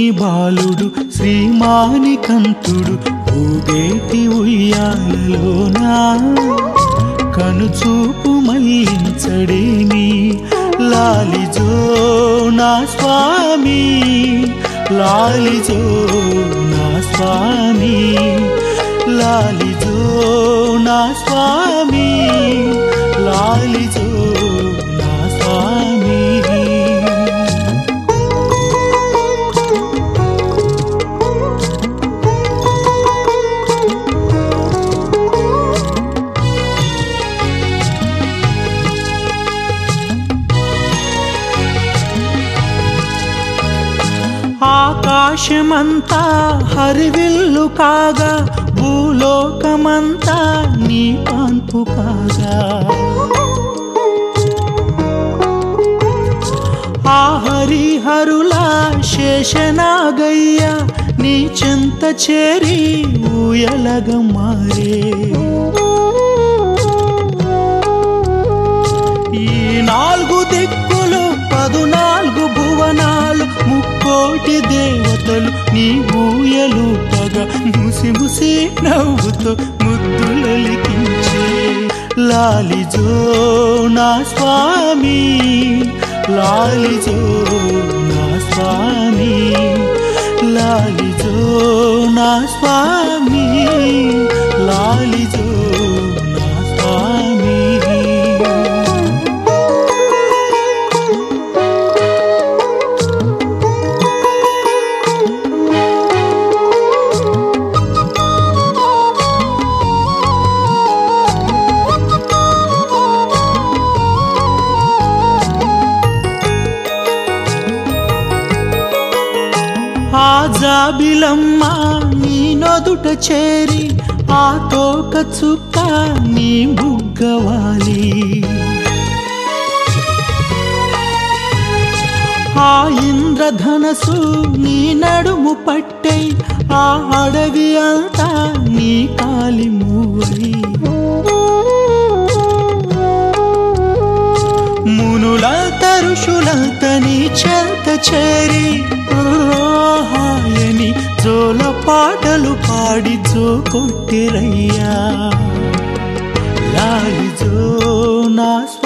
బాలుడు శ్రీమానికంతుడు ఊగేటి ఉయ్యాలలోనా కనుచూపు మళ్ళించడేమి లాలిజో నా స్వామి లాలిజో నా స్వామి లాలిజో నా స్వామి లాలిజో నా స్వామి ఆకాశమంతా హరివిల్లు కాగా భూలోకమంతా నీ పాన్పు కాగా ఆ హరిహరులా శేషనాగయ్య నీ చెంత చేరి ఊయలగ మారే ఈ నాలుగు దిక్కులు పదునాలుగు భువనాలు ముక్కోటి దేవతలు నీ ఊయలు పగ ముసి ముసి నవ్వుతో ముద్దులలికించే లాలిజో నా స్వామి లాలిజో నా స్వామి లాలిజో నా స్వామి లాలిజో నా స్వామి ఆ జాబిలమ్మ నీ నొదుట చేరి ఆ తోక చుక్క నీ బుగ్గవాలి ఆ ఇంద్రధనసు నీ నడుము పట్టై ఆ అడవి అంతా నీ కాలి మూవై మునులంత ఋషులంత నీ చెంత చేరి హాయని జోల పాటలు పాడి జో కొట్టిరయ్యా లాలి జో నా స్వ